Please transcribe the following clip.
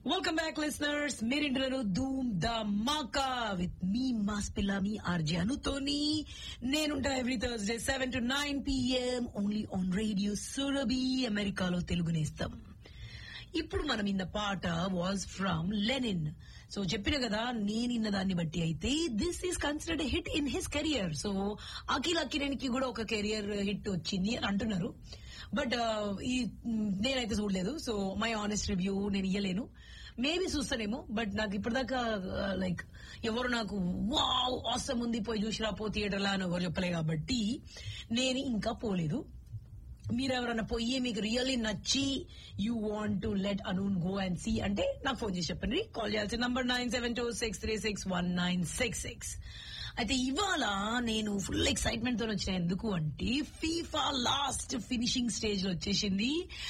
welcome back listeners మీరింటున్నారు ధూమ్ the మాకా with me mass పిల్ల మీ ఆర్జే అనుతోని నేనుంటా every Thursday seven to nine PM only on radio Surabhi అమెరికాలో తెలుగు నేస్తాం ఇప్పుడు మనం ఇన్న పాట వాజ్ ఫ్రమ్ లెనిన్ సో చెప్పిన కదా నేను ఇన్న దాన్ని బట్టి అయితే this is considered hit in his career so Akhil అక్కినేనికి కూడా ఒక కెరియర్ హిట్ వచ్చింది అని అంటున్నారు బట్ ఈ మ్, నేనైతే చూడలేదు సో మై ఆనెస్ట్ రివ్యూ నేను ఇయ్యలేను మేబీ చూస్తానేమో బట్ నాకు ఇప్పటిదాకా లైక్ ఎవరు నాకు వావ్ అవసరం ఉంది పోయి చూసిరా పో థియేటర్లా అని ఎవరు చెప్పలే కాబట్టి నేను ఇంకా పోలేదు మీరు ఎవరైనా పోయి మీకు రియల్లీ నచ్చి you want to let anyone go and see అంటే నాకు ఫోన్ చేసి చెప్పండి కాల్ చేయాల్సిన number nine seven two six three six one nine six six అయితే ఇవాళ నేను ఫుల్ ఎక్సైట్మెంట్ తో వచ్చిన ఎందుకు అంటే ఫీఫా లాస్ట్ ఫినిషింగ్ స్టేజ్ లో వచ్చేసింది